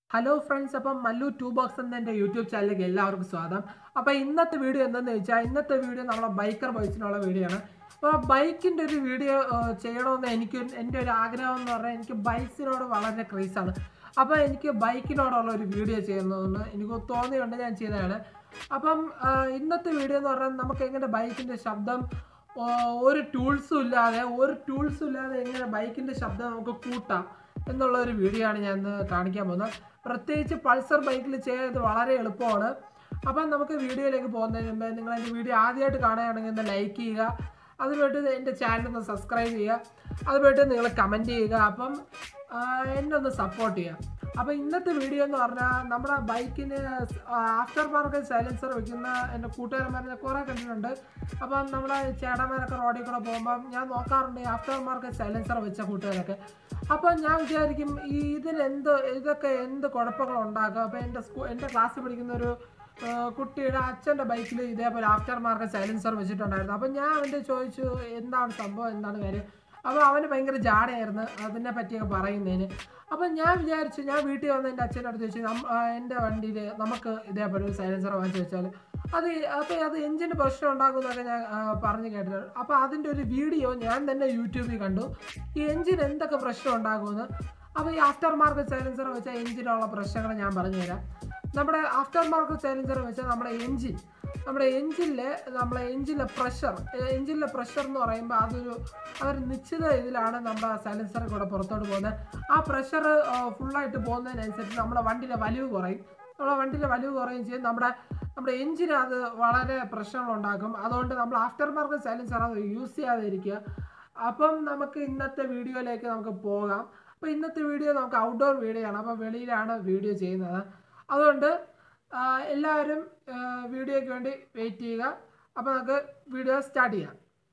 hello friends അപ്പം Mallu two box എന്ന എൻ്റെ യൂട്യൂബ് ചാനലിലേക്ക് എല്ലാവർക്കും സ്വാഗതം അപ്പോൾ ഇന്നത്തെ വീഡിയോ എന്തെന്ന് വെച്ചാൽ ഇന്നത്തെ വീഡിയോ നമ്മളെ ബൈക്കർ ബോയ്സിനുള്ള വീഡിയോ ആണ് അപ്പോൾ ബൈക്കിൻ്റെ ഒരു വീഡിയോ ചെയ്യണമെന്ന് എനിക്ക് എൻ്റെ ഒരു ആഗ്രഹം എന്ന് പറഞ്ഞാൽ എനിക്ക് ബൈക്സിനോട് വളരെ ക്രേസാണ് അപ്പോൾ എനിക്ക് ബൈക്കിനോടുള്ള ഒരു വീഡിയോ ചെയ്യുന്നതെന്ന് എനിക്ക് തോന്നിയുണ്ട് ഞാൻ ചെയ്തതാണ് അപ്പം ആ, ഇന്നത്തെ വീഡിയോ എന്ന് പറഞ്ഞാൽ നമുക്ക് എങ്ങനെ ബൈക്കിൻ്റെ ശബ്ദം ആ, ഒരു ടൂൾസും ഇല്ലാതെ ഒരു ടൂൾസും ഇല്ലാതെ എങ്ങനെ ബൈക്കിൻ്റെ ശബ്ദം നമുക്ക് കൂട്ടാം എന്നുള്ള ഒരു വീഡിയോ ആണ് ഞാൻ ഇന്ന് കാണിക്കാൻ പോകുന്നത് പ്രത്യേകിച്ച് പൾസർ ബൈക്കിൽ ചെയ്ത് വളരെ എളുപ്പമാണ് അപ്പം നമുക്ക് വീഡിയോയിലേക്ക് പോകുന്നതിന് മുമ്പ് നിങ്ങൾ എൻ്റെ വീഡിയോ ആദ്യമായിട്ട് കാണുകയാണെങ്കിൽ ഒന്ന് ലൈക്ക് ചെയ്യുക അതുമായിട്ട് എൻ്റെ ചാനൽ ഒന്ന് സബ്സ്ക്രൈബ് ചെയ്യുക അതുമായിട്ട് നിങ്ങൾ കമൻറ്റ് ചെയ്യുക അപ്പം ആ, എന്നെ ഒന്ന് സപ്പോർട്ട് ചെയ്യുക അപ്പോൾ ഇന്നത്തെ വീഡിയോ എന്ന് പറഞ്ഞാൽ നമ്മുടെ ബൈക്കിന് ആഫ്റ്റർ മാർക്കറ്റ് സൈലൻസർ വെക്കുന്ന എൻ്റെ കൂട്ടുകാരന്മാരെ കുറേ കണ്ടിട്ടുണ്ട് അപ്പം നമ്മുടെ ചേട്ടന്മാരൊക്കെ റോഡിൽ കൂടെ പോകുമ്പം ഞാൻ നോക്കാറുണ്ട് ആഫ്റ്റർ മാർക്കറ്റ് സൈലൻസർ വെച്ച കൂട്ടുകാരൊക്കെ അപ്പോൾ ഞാൻ വിചാരിക്കും ഈ ഇതിന് എന്ത് ഇതൊക്കെ എന്ത് കുഴപ്പങ്ങൾ ഉണ്ടാക്കുക അപ്പോൾ എൻ്റെ സ്കൂ എൻ്റെ ക്ലാസ്സിൽ പഠിക്കുന്ന ഒരു ആ, കുട്ടിയുടെ അച്ഛൻ്റെ ബൈക്കിൽ ഇതേപോലെ ആഫ്റ്റർ മാർക്കറ്റ് സൈലൻസർ വെച്ചിട്ടുണ്ടായിരുന്നു അപ്പോൾ ഞാൻ അവൻ്റെ ചോദിച്ചു എന്താണ് സംഭവം എന്താണ് കാര്യം അപ്പോൾ അവന് ഭയങ്കര ജാടയായിരുന്നു അതിനെ പറ്റിയൊക്കെ പറയുന്നതിന് അപ്പം ഞാൻ വിചാരിച്ചു ഞാൻ വീട്ടിൽ വന്ന് എൻ്റെ അച്ഛൻ്റെ അടുത്ത് ചോദിച്ചു നം ആ, എൻ്റെ വണ്ടിയിൽ നമുക്ക് ഇതേപോലെ ഒരു സൈലൻസർ വാങ്ങിച്ചു വെച്ചാൽ അത് അപ്പോൾ അത് എഞ്ചിന് പ്രശ്നം ഉണ്ടാകുമെന്നൊക്കെ ഞാൻ ആ, പറഞ്ഞു കേട്ടിട്ടുണ്ട് അപ്പോൾ അതിൻ്റെ ഒരു വീഡിയോ ഞാൻ തന്നെ യൂട്യൂബിൽ കണ്ടു ഈ എഞ്ചിൻ എന്തൊക്കെ പ്രശ്നം ഉണ്ടാകുമെന്ന് അപ്പോൾ ഈ ആഫ്റ്റർ മാർക്കറ്റ് സൈലൻസർ വെച്ചാൽ എഞ്ചിനുള്ള പ്രശ്നങ്ങൾ ഞാൻ പറഞ്ഞു തരാം നമ്മുടെ ആഫ്റ്റർ മാർക്കറ്റ് സൈലൻസർ വെച്ചാൽ നമ്മുടെ എഞ്ചിൻ നമ്മുടെ എഞ്ചിനിലെ നമ്മളെ എഞ്ചിനിലെ പ്രഷർ എഞ്ചിനിലെ പ്രഷർ എന്ന് പറയുമ്പോൾ അതൊരു അതൊരു നിശ്ചിത ഇതിലാണ് നമ്മുടെ സൈലൻസർ കൂടെ പുറത്തോട്ട് പോകുന്നത് ആ പ്രഷർ ഫുള്ളായിട്ട് പോകുന്നതിനനുസരിച്ച് നമ്മുടെ വണ്ടിയിലെ വലിവ് കുറയും നമ്മുടെ വണ്ടിയിലെ വലിവ് കുറയും ചെയ്യും നമ്മുടെ നമ്മുടെ എഞ്ചിന് അത് വളരെ പ്രശ്നങ്ങളുണ്ടാക്കും അതുകൊണ്ട് നമ്മൾ ആഫ്റ്റർ മാർക്കറ്റ് സൈലൻസർ അത് യൂസ് ചെയ്യാതെ ഇരിക്കുക അപ്പം നമുക്ക് ഇന്നത്തെ വീഡിയോയിലേക്ക് നമുക്ക് പോകാം അപ്പോൾ ഇന്നത്തെ വീഡിയോ നമുക്ക് ഔട്ട്ഡോർ വീഡിയോ ആണ് അപ്പോൾ വെളിയിലാണ് വീഡിയോ ചെയ്യുന്നത് അതുകൊണ്ട് ആ, എല്ലാവരും ആ, വീഡിയോയ്ക്ക് വേണ്ടി വെയിറ്റ് ചെയ്യുക അപ്പോൾ നമുക്ക് വീഡിയോ സ്റ്റാർട്ട് ചെയ്യാം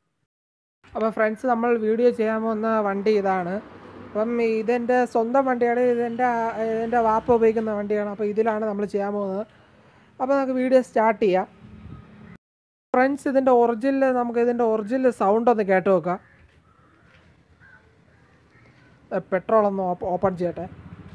അപ്പോൾ ഫ്രണ്ട്സ് നമ്മൾ വീഡിയോ ചെയ്യാൻ പോകുന്ന വണ്ടി ഇതാണ് അപ്പം ഇതെൻ്റെ സ്വന്തം വണ്ടിയാണ് ഇതെൻ്റെ ഇതെൻ്റെ വാപ്പ ഉപയോഗിക്കുന്ന വണ്ടിയാണ് അപ്പോൾ ഇതിലാണ് നമ്മൾ ചെയ്യാൻ പോകുന്നത് അപ്പോൾ നമുക്ക് വീഡിയോ സ്റ്റാർട്ട് ചെയ്യാം ഫ്രണ്ട്സ് ഇതിൻ്റെ ഒറിജിനൽ നമുക്ക് ഇതിൻ്റെ ഒറിജിനൽ സൗണ്ട് ഒന്ന് കേട്ട് നോക്കാം പെട്രോൾ ഒന്ന് ഓപ്പൺ ചെയ്യട്ടെ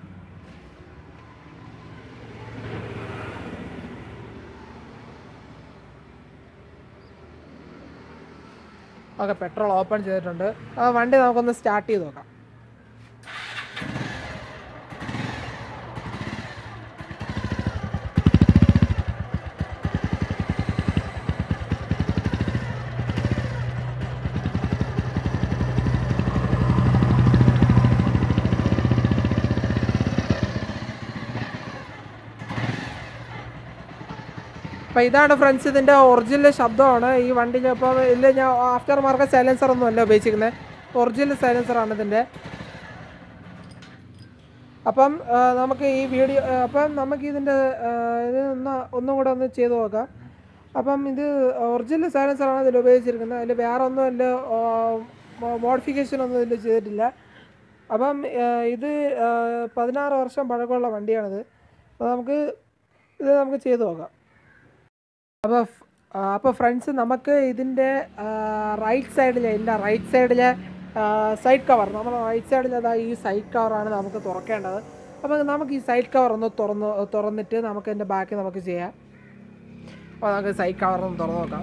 ഓക്കെ പെട്രോൾ ഓപ്പൺ ചെയ്തിട്ടുണ്ട് ആ വണ്ടി നമുക്കൊന്ന് സ്റ്റാർട്ട് ചെയ്ത് നോക്കാം അപ്പോൾ ഇതാണ് ഫ്രണ്ട്സ് ഇതിൻ്റെ ഒറിജിനൽ ശബ്ദമാണ് ഈ വണ്ടിയിൽ ഇപ്പോൾ ഇതിൽ ഞാൻ ആഫ്റ്റർ മാർക്കറ്റ് സൈലൻസർ ഒന്നും അല്ല ഉപയോഗിച്ചിരിക്കുന്നത് ഒറിജിനൽ സൈലൻസറാണ് ഇതിൻ്റെ അപ്പം ആ, നമുക്ക് ഈ വീഡിയോ ആ, അപ്പം നമുക്ക് ഇതിൻ്റെ ആ, ഇത് ഒന്ന് ഒന്നും കൂടെ ഒന്ന് ചെയ്ത് നോക്കാം അപ്പം ഇത് ഒറിജിനൽ സൈലൻസറാണ് ഇതിൽ ഉപയോഗിച്ചിരിക്കുന്നത് അതിൽ വേറെ ഒന്നും അല്ല മോഡിഫിക്കേഷൻ ഒന്നും ഇതിൽ ചെയ്തിട്ടില്ല അപ്പം ആ, ഇത് ആ, പതിനാറ് വർഷം പഴക്കമുള്ള വണ്ടിയാണിത് അപ്പോൾ നമുക്ക് ഇത് നമുക്ക് ചെയ്ത് നോക്കാം അപ്പോൾ അപ്പോൾ ഫ്രണ്ട്സ് നമുക്ക് ഇതിൻ്റെ റൈറ്റ് സൈഡിലെ ഇല്ല റൈറ്റ് സൈഡിലെ സൈഡ് കവർ നമ്മൾ റൈറ്റ് സൈഡിൽ അതാ ഈ സൈഡ് കവറാണ് നമുക്ക് തുറക്കേണ്ടത് അപ്പോൾ നമുക്ക് ഈ സൈഡ് കവർ ഒന്ന് തുറന്ന് തുറന്നിട്ട് നമുക്ക് ഇതിൻ്റെ ബാക്കി നമുക്ക് ചെയ്യാം അപ്പോൾ നമുക്ക് സൈഡ് കവർ ഒന്ന് തുറന്ന് നോക്കാം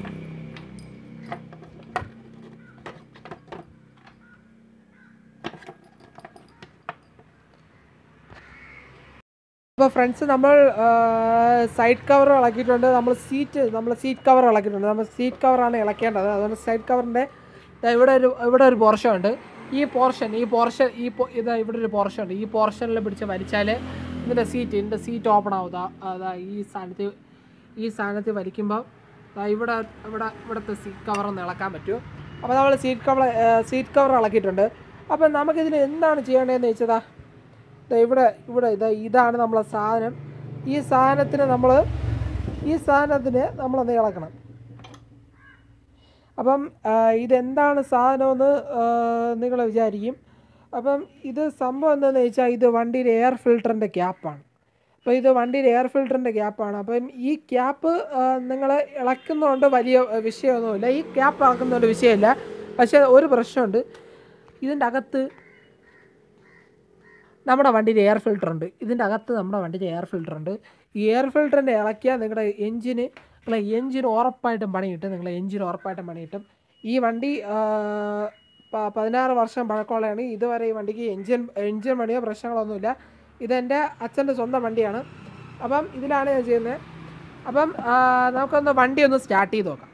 അപ്പോൾ ഫ്രണ്ട്സ് നമ്മൾ സൈഡ് കവർ ഇളക്കിയിട്ടുണ്ട് നമ്മൾ സീറ്റ് നമ്മൾ സീറ്റ് കവർ ഇളക്കിയിട്ടുണ്ട് നമ്മൾ സീറ്റ് കവറാണ് ഇളക്കേണ്ടത് അതുകൊണ്ട് സൈഡ് കവറിൻ്റെ ഇവിടെ ഒരു ഇവിടെ ഒരു പോർഷൻ ഉണ്ട് ഈ പോർഷൻ ഈ പോർഷൻ ഈ പോ- ഇത് ഇവിടെ ഒരു പോർഷൻ ഉണ്ട് ഈ പോർഷനിൽ പിടിച്ച് വലിച്ചാൽ ഇതിൻ്റെ സീറ്റ് ഇതിൻ്റെ സീറ്റ് ഓപ്പൺ ആവും ദാ അതാ ഈ സ്ഥാനത്ത് ഈ സ്ഥാനത്ത് വലിക്കുമ്പോൾ ദാ ഇവിടെ ഇവിടെ ഇവിടുത്തെ സീറ്റ് കവർ ഒന്ന് ഇളക്കാൻ പറ്റും അപ്പോൾ നമ്മൾ സീറ്റ് കവർ സീറ്റ് കവർ ഇളക്കിയിട്ടുണ്ട് അപ്പോൾ നമുക്കിതിന് എന്താണ് ചെയ്യേണ്ടതെന്ന് വെച്ചതാ ദേ ഇവിടെ ഇവിടെ ഇതാ ഇതാണ് നമ്മളെ സാധനം ഈ സാധനത്തിന് നമ്മൾ ഈ സാധനത്തിന് നമ്മളൊന്ന് ഇളക്കണം അപ്പം ആ, ഇതെന്താണ് സാധനമെന്ന് നിങ്ങൾ വിചാരിക്കും അപ്പം ഇത് സംഭവം എന്താണെന്ന് വെച്ചാൽ ഇത് വണ്ടിയുടെ എയർ ഫിൽറ്ററിൻ്റെ ക്യാപ്പാണ് അപ്പോൾ ഇത് വണ്ടിയുടെ എയർ ഫിൽറ്ററിൻ്റെ ക്യാപ്പാണ് അപ്പം ഈ ക്യാപ്പ് നിങ്ങൾ ഇളക്കുന്നതുകൊണ്ട് വലിയ ആ, വിഷയമൊന്നുമില്ല ഈ ക്യാപ്പ് ഇളക്കുന്നതുകൊണ്ട് വിഷയമില്ല പക്ഷേ ഒരു പ്രശ്നമുണ്ട് ഇതിൻ്റെ അകത്ത് നമ്മുടെ വണ്ടിയിൽ എയർ ഫിൽറ്റർ ഉണ്ട് ഇതിൻ്റെ അകത്ത് നമ്മുടെ വണ്ടിയിൽ എയർ ഫിൽറ്റർ ഉണ്ട് ഈ എയർ ഫിൽറ്ററിൻ്റെ ഇളക്കിയാൽ നിങ്ങളുടെ എഞ്ചിന് നിങ്ങളെ എഞ്ചിന് ഉറപ്പായിട്ടും പണി കിട്ടും നിങ്ങളെ എഞ്ചിന് ഉറപ്പായിട്ടും പണി കിട്ടും ഈ വണ്ടി ആ, പ- പതിനാറ് വർഷം പഴക്കമുള്ളതാണ് ഇതുവരെ ഈ വണ്ടിക്ക് എഞ്ചിൻ എഞ്ചിൻ പണിയോ പ്രശ്നങ്ങളൊന്നുമില്ല ഇതെൻ്റെ അച്ഛൻ്റെ സ്വന്തം വണ്ടിയാണ് അപ്പം ഇതിലാണ് ഞാൻ ചെയ്യുന്നത് അപ്പം ആ, നമുക്കൊന്ന് വണ്ടി ഒന്ന് സ്റ്റാർട്ട് ചെയ്ത് നോക്കാം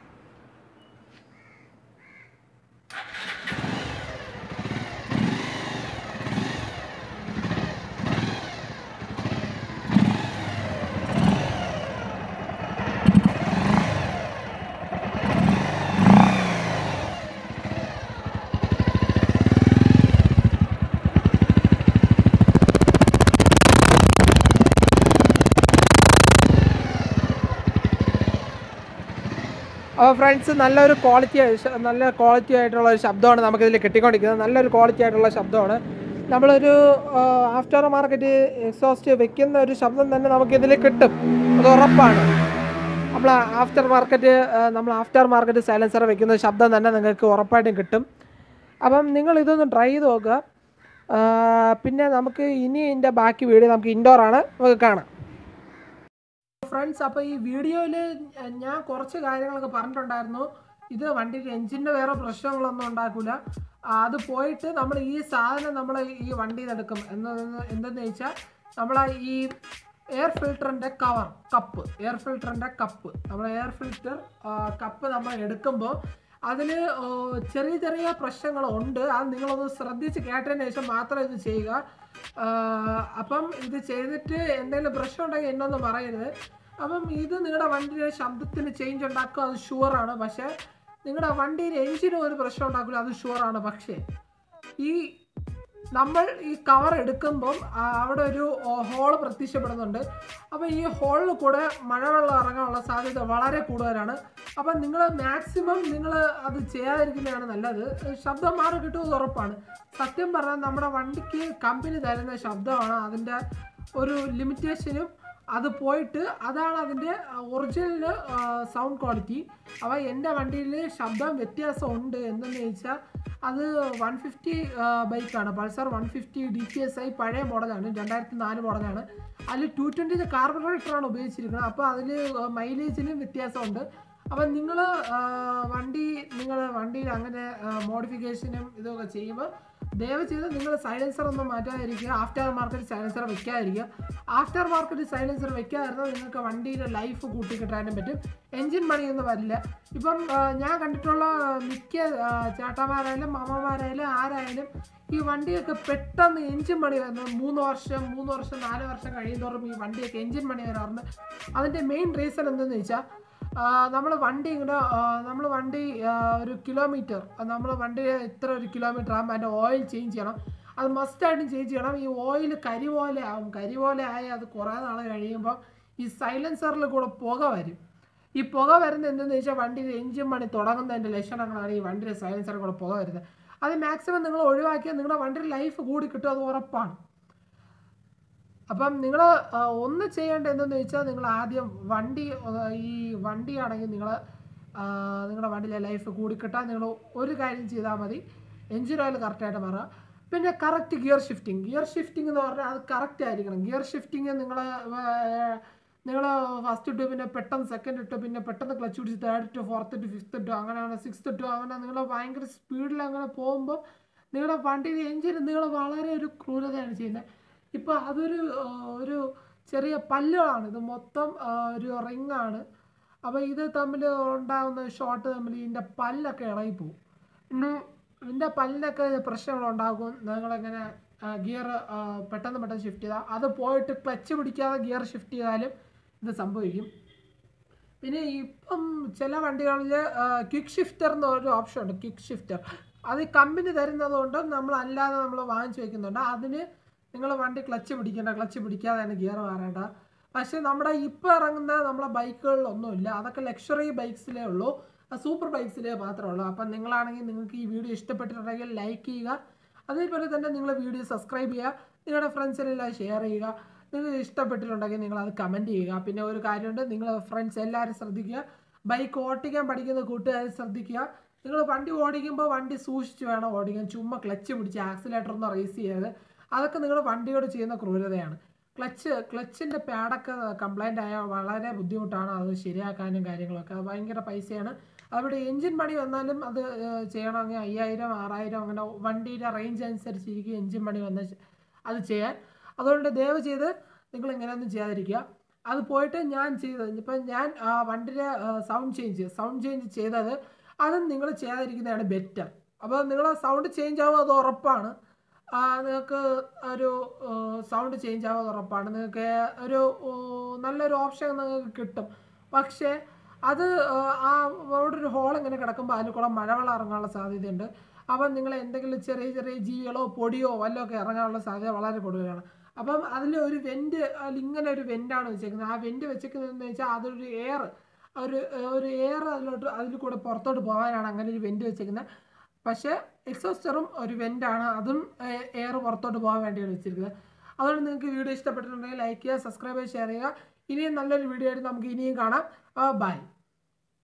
അപ്പോൾ ഫ്രണ്ട്സ് നല്ലൊരു ക്വാളിറ്റി നല്ല ക്വാളിറ്റി ആയിട്ടുള്ള ഒരു ശബ്ദമാണ് നമുക്കിതിൽ കിട്ടിക്കൊണ്ടിരിക്കുന്നത് നല്ലൊരു ക്വാളിറ്റി ആയിട്ടുള്ള ശബ്ദമാണ് നമ്മളൊരു ആഫ്റ്റർ മാർക്കറ്റ് എക്സോസ്റ്റ് വെക്കുന്ന ഒരു ശബ്ദം തന്നെ നമുക്കിതിൽ കിട്ടും അത് ഉറപ്പാണ് നമ്മൾ ആഫ്റ്റർ മാർക്കറ്റ് നമ്മൾ ആഫ്റ്റർ മാർക്കറ്റ് സൈലൻസർ വെക്കുന്ന ശബ്ദം തന്നെ നിങ്ങൾക്ക് ഉറപ്പായിട്ടും കിട്ടും അപ്പം നിങ്ങൾ ഇതൊന്ന് ട്രൈ ചെയ്ത് നോക്കുക ആ, പിന്നെ നമുക്ക് ഇനി ഇതിൻ്റെ ബാക്കി വീഡിയോ നമുക്ക് ഇൻഡോർ ആണ് നമുക്ക് കാണാം ഫ്രണ്ട്സ് അപ്പോൾ ഈ വീഡിയോയിൽ ഞാൻ കുറച്ച് കാര്യങ്ങളൊക്കെ പറഞ്ഞിട്ടുണ്ടായിരുന്നു ഇത് വണ്ടിയുടെ എഞ്ചിൻ്റെ വേറെ പ്രശ്നങ്ങളൊന്നും ഉണ്ടാക്കില്ല അത് പോയിട്ട് നമ്മൾ ഈ സാധനം നമ്മൾ ഈ വണ്ടിയിൽ നിന്ന് എടുക്കും എന്ന് എന്തെന്ന് വെച്ചാൽ നമ്മൾ ഈ എയർ ഫിൽറ്ററിൻ്റെ കവർ കപ്പ് എയർ ഫിൽറ്ററിൻ്റെ കപ്പ് നമ്മൾ എയർ ഫിൽറ്റർ കപ്പ് നമ്മൾ എടുക്കുമ്പോൾ അതിൽ ചെറിയ ചെറിയ പ്രശ്നങ്ങളുണ്ട് അത് നിങ്ങളൊന്ന് ശ്രദ്ധിച്ച് കേട്ടതിന് ശേഷം മാത്രം ഇത് ചെയ്യുക ആ, അപ്പം ഇത് ചെയ്തിട്ട് എന്തെങ്കിലും പ്രശ്നം ഉണ്ടെങ്കിൽ എന്നൊന്നും പറയരുത് അപ്പം ഇത് നിങ്ങളുടെ വണ്ടിയുടെ ശബ്ദത്തിന് ചേഞ്ച് ഉണ്ടാക്കും അത് ഷുവറാണ് പക്ഷേ നിങ്ങളുടെ വണ്ടിയുടെ എഞ്ചിനും ഒരു പ്രശ്നം ഉണ്ടാക്കില്ല അത് ഷുവറാണ് പക്ഷേ ഈ നമ്മൾ ഈ കവർ എടുക്കുമ്പം ആ, അവിടെ ഒരു ഹോള് പ്രത്യക്ഷപ്പെടുന്നുണ്ട് അപ്പോൾ ഈ ഹോളിൽ കൂടെ മഴവെള്ളം ഇറങ്ങാനുള്ള സാധ്യത വളരെ കൂടുതലാണ് അപ്പം നിങ്ങൾ മാക്സിമം നിങ്ങൾ അത് ചെയ്യാതിരിക്കുന്നതാണ് നല്ലത് ശബ്ദം മാറി കിട്ടുമെന്ന് ഉറപ്പാണ് സത്യം പറഞ്ഞാൽ നമ്മുടെ വണ്ടിക്ക് കമ്പനി തരുന്ന ശബ്ദമാണ് അതിൻ്റെ ഒരു ലിമിറ്റേഷനും അത് പോയിട്ട് അതാണ് അതിൻ്റെ ഒറിജിനൽ സൗണ്ട് ക്വാളിറ്റി അപ്പോൾ എൻ്റെ വണ്ടിയിൽ ശബ്ദം വ്യത്യാസമുണ്ട് എന്തെന്ന് ചോദിച്ചാൽ അത് വൺ ഫിഫ്റ്റി ബൈക്കാണ് Pulsar one fifty D T S I പഴയ മോഡലാണ് രണ്ടായിരത്തി നാല് മോഡലാണ് അതിൽ ടു ട്വൻറ്റിൻ്റെ കാർബറേറ്ററാണ് ഉപയോഗിച്ചിരിക്കുന്നത് അപ്പോൾ അതിൽ മൈലേജിലും വ്യത്യാസമുണ്ട് അപ്പം നിങ്ങൾ വണ്ടി നിങ്ങൾ വണ്ടിയിൽ അങ്ങനെ മോഡിഫിക്കേഷനും ഇതൊക്കെ ചെയ്യുമ്പോൾ ദയവ് ചെയ്ത് നിങ്ങൾ സൈലൻസർ ഒന്നും മാറ്റാതിരിക്കുക ആഫ്റ്റർ മാർക്കറ്റ് സൈലൻസർ വെക്കാതിരിക്കുക ആഫ്റ്റർ മാർക്കറ്റ് സൈലൻസർ വെക്കാതിരുന്നാൽ നിങ്ങൾക്ക് വണ്ടിയുടെ ലൈഫ് കൂട്ടിക്കിട്ടാനും പറ്റും എൻജിൻ പണിയൊന്നും വരില്ല ഇപ്പം ആ, ഞാൻ കണ്ടിട്ടുള്ള മിക്ക ആ, ചേട്ടന്മാരായാലും മാമന്മാരായാലും ആരായാലും ഈ വണ്ടിയൊക്കെ പെട്ടെന്ന് എൻജിൻ പണി വരുന്നത് മൂന്ന് വർഷം മൂന്ന് വർഷം നാല് വർഷം കഴിയുന്നതോറും ഈ വണ്ടിയൊക്കെ എൻജിൻ പണി വരാറുണ്ട് അതിൻ്റെ മെയിൻ റീസൺ എന്തെന്ന് വെച്ചാൽ നമ്മൾ വണ്ടി ഇങ്ങനെ നമ്മൾ വണ്ടി ആ, ഒരു കിലോമീറ്റർ നമ്മൾ വണ്ടി ഇത്ര ഒരു കിലോമീറ്റർ ആകുമ്പോൾ അതിൻ്റെ ഓയിൽ ചേഞ്ച് ചെയ്യണം അത് മസ്റ്റായിട്ടും ചേഞ്ച് ചെയ്യണം ഈ ഓയിൽ കരി പോലെ ആവും കരി പോലെ ആയി അത് കുറേ നാൾ കഴിയുമ്പോൾ ഈ സൈലൻസറിൽ കൂടെ പുക വരും ഈ പുക വരുന്നത് എന്തെന്ന് വെച്ചാൽ വണ്ടിയുടെ എഞ്ചിൻ പണി തുടങ്ങുന്നതിൻ്റെ ലക്ഷണങ്ങളാണ് ഈ വണ്ടിയുടെ സൈലൻസറിൽ കൂടെ പുക വരുന്നത് അത് മാക്സിമം നിങ്ങൾ ഒഴിവാക്കിയാൽ നിങ്ങളുടെ വണ്ടിയുടെ ലൈഫ് കൂടി കിട്ടും അത് ഉറപ്പാണ് അപ്പം നിങ്ങൾ ഒന്ന് ചെയ്യേണ്ടത് എന്തെന്ന് വെച്ചാൽ നിങ്ങൾ ആദ്യം വണ്ടി ആ, ഈ വണ്ടിയാണെങ്കിൽ നിങ്ങൾ നിങ്ങളുടെ വണ്ടിയിലെ ലൈഫ് കൂടിക്കിട്ടാൻ നിങ്ങൾ ഒരു കാര്യം ചെയ്താൽ മതി എഞ്ചിൻ ഓയിൽ കറക്റ്റായിട്ട് മാറുക പിന്നെ correct gear shifting gear shifting എന്ന് പറഞ്ഞാൽ അത് കറക്റ്റ് ആയിരിക്കണം ഗിയർ ഷിഫ്റ്റിംഗ് നിങ്ങൾ നിങ്ങൾ ഫസ്റ്റ് ഇട്ടു പിന്നെ പെട്ടെന്ന് സെക്കൻഡ് ഇട്ടു പിന്നെ പെട്ടെന്ന് ക്ലച്ച് പിടിച്ച് തേർഡ് ഇട്ടു ഫോർത്ത് ഇട്ടു ഫിഫ്ത്ത് ഇട്ടു അങ്ങനെ സിക്സ്ത് ഇട്ടു അങ്ങനെ നിങ്ങൾ ഭയങ്കര സ്പീഡിൽ അങ്ങനെ പോകുമ്പോൾ നിങ്ങളുടെ വണ്ടിയുടെ എഞ്ചിൻ നിങ്ങൾ വളരെ ഒരു ക്രൂരതയാണ് ചെയ്യുന്നത് ഇപ്പോൾ അതൊരു ആ, ഒരു ചെറിയ പല്ലുകളാണ് ഇത് മൊത്തം ആ, ഒരു റിങ്ങാണ് അപ്പോൾ ഇത് തമ്മിൽ ഉണ്ടാകുന്ന ഷോട്ട് തമ്മിൽ ഇതിൻ്റെ പല്ലൊക്കെ ഇളകിപ്പോവും പിന്നെ ഇതിൻ്റെ പല്ലിനൊക്കെ പ്രശ്നങ്ങളുണ്ടാകും നിങ്ങളിങ്ങനെ ഗിയർ പെട്ടെന്ന് പെട്ടെന്ന് ഷിഫ്റ്റ് ചെയ്താൽ അത് പോയിട്ട് ക്ലച്ച് പിടിക്കാതെ ഗിയർ ഷിഫ്റ്റ് ചെയ്താലും ഇത് സംഭവിക്കും പിന്നെ ഇപ്പം ചില വണ്ടികളിൽ ക്വിക്ക് ഷിഫ്റ്റർ എന്ന ഒരു ഓപ്ഷൻ ഉണ്ട് ക്വിക്ക് ഷിഫ്റ്റർ അത് കമ്പനി തരുന്നത് കൊണ്ട് നമ്മൾ അല്ലാതെ നമ്മൾ വാങ്ങിച്ചു വെക്കുന്നുണ്ട് അതിന് നിങ്ങൾ വണ്ടി ക്ലച്ച് പിടിക്കേണ്ട ക്ലച്ച് പിടിക്കാതെയാണ് ഗിയർ മാറേണ്ട പക്ഷേ നമ്മുടെ ഇപ്പോൾ ഇറങ്ങുന്ന നമ്മളെ ബൈക്കുകളിലൊന്നുമില്ല അതൊക്കെ ലക്ഷറി ബൈക്സിലേ ഉള്ളൂ സൂപ്പർ ബൈക്സിലേ മാത്രമേ ഉള്ളൂ അപ്പം നിങ്ങളാണെങ്കിൽ നിങ്ങൾക്ക് ഈ വീഡിയോ ഇഷ്ടപ്പെട്ടിട്ടുണ്ടെങ്കിൽ ലൈക്ക് ചെയ്യുക അതേപോലെ തന്നെ നിങ്ങൾ വീഡിയോ സബ്സ്ക്രൈബ് ചെയ്യുക നിങ്ങളുടെ ഫ്രണ്ട്സിനെല്ലാം ഷെയർ ചെയ്യുക നിങ്ങൾക്ക് ഇഷ്ടപ്പെട്ടിട്ടുണ്ടെങ്കിൽ നിങ്ങൾ അത് കമൻറ്റ് ചെയ്യുക പിന്നെ ഒരു കാര്യമുണ്ട് നിങ്ങൾ ഫ്രണ്ട്സ് എല്ലാവരും ശ്രദ്ധിക്കുക ബൈക്ക് ഓടിക്കാൻ പഠിക്കുന്ന കൂട്ടുകാരെ ശ്രദ്ധിക്കുക നിങ്ങൾ വണ്ടി ഓടിക്കുമ്പോൾ വണ്ടി സൂക്ഷിച്ച് വേണം ഓടിക്കാൻ ചുമ്മാ ക്ലച്ച് പിടിച്ച് ആക്സിലേറ്റർ ഒന്നും റേസ് ചെയ്യരുത് അതൊക്കെ നിങ്ങൾ വണ്ടിയോട് ചെയ്യുന്ന ക്രൂരതയാണ് ക്ലച്ച് ക്ലച്ചിൻ്റെ പാഡൊക്കെ കംപ്ലൈൻ്റ് ആയാൽ വളരെ ബുദ്ധിമുട്ടാണ് അത് ശരിയാക്കാനും കാര്യങ്ങളൊക്കെ അത് ഭയങ്കര പൈസയാണ് അവിടെ എൻജിൻ പണി വന്നാലും അത് ഏഹ്, ചെയ്യണമെങ്കിൽ അയ്യായിരം ആറായിരം അങ്ങനെ വണ്ടിയുടെ റേഞ്ച് അനുസരിച്ചിരിക്കും എൻജിൻ പണി വന്ന അത് ചെയ്യാൻ അതുകൊണ്ട് ദയവ് ചെയ്ത് നിങ്ങൾ ഇങ്ങനെയൊന്നും ചെയ്യാതിരിക്കുക അത് പോയിട്ട് ഞാൻ ചെയ്തത് ഇപ്പം ഞാൻ ആ, വണ്ടിയുടെ സൗണ്ട് ചേഞ്ച് സൗണ്ട് ചേഞ്ച് ചെയ്തത് അതും നിങ്ങൾ ചെയ്യാതിരിക്കുന്നതാണ് ബെറ്റർ അപ്പോൾ നിങ്ങൾ സൗണ്ട് ചേഞ്ച് ആവും അത് ഉറപ്പാണ് ആ, നിങ്ങൾക്ക് ഒരു സൗണ്ട് ചേഞ്ച് ആവാതെ ഉറപ്പാണ് നിങ്ങൾക്ക് ഒരു ഓ, നല്ലൊരു ഓപ്ഷൻ നിങ്ങൾക്ക് കിട്ടും പക്ഷേ അത് ആ, ആ അവിടെ ഒരു ഹോൾ ഇങ്ങനെ കിടക്കുമ്പോൾ അതിൽ കൂടെ മഴവെള്ളം ഇറങ്ങാനുള്ള സാധ്യതയുണ്ട് അപ്പം നിങ്ങൾ എന്തെങ്കിലും ചെറിയ ചെറിയ ജീവികളോ പൊടിയോ വല്ലോ ഒക്കെ ഇറങ്ങാനുള്ള സാധ്യത വളരെ കൂടുതലാണ് അപ്പം അതിൽ ഒരു വെൻറ്റ് അതിൽ ഇങ്ങനെ ഒരു വെൻ്റാണ് വെച്ചേക്കുന്നത് ആ വെൻറ്റ് വെച്ചേക്കുന്നതെന്ന് വെച്ചാൽ അതൊരു എയർ ഒരു ഒരു എയർ അതിലോട്ട് അതിൽ കൂടെ പുറത്തോട്ട് പോകാനാണ് അങ്ങനെ ഒരു വെൻറ്റ് വെച്ചേക്കുന്നത് പക്ഷേ എക്സോസ്റ്ററും ഒരു വെൻ്റാണ് അതും എയർ പുറത്തോട്ട് പോകാൻ വേണ്ടിയാണ് വെച്ചിരിക്കുന്നത് അതുകൊണ്ട് നിങ്ങൾക്ക് വീഡിയോ ഇഷ്ടപ്പെട്ടിട്ടുണ്ടെങ്കിൽ ലൈക്ക് ചെയ്യുക സബ്സ്ക്രൈബ് ചെയ്യുക ഷെയർ ചെയ്യുക ഇനിയും നല്ലൊരു വീഡിയോ ആയിട്ട് നമുക്ക് ഇനിയും കാണാം ബൈ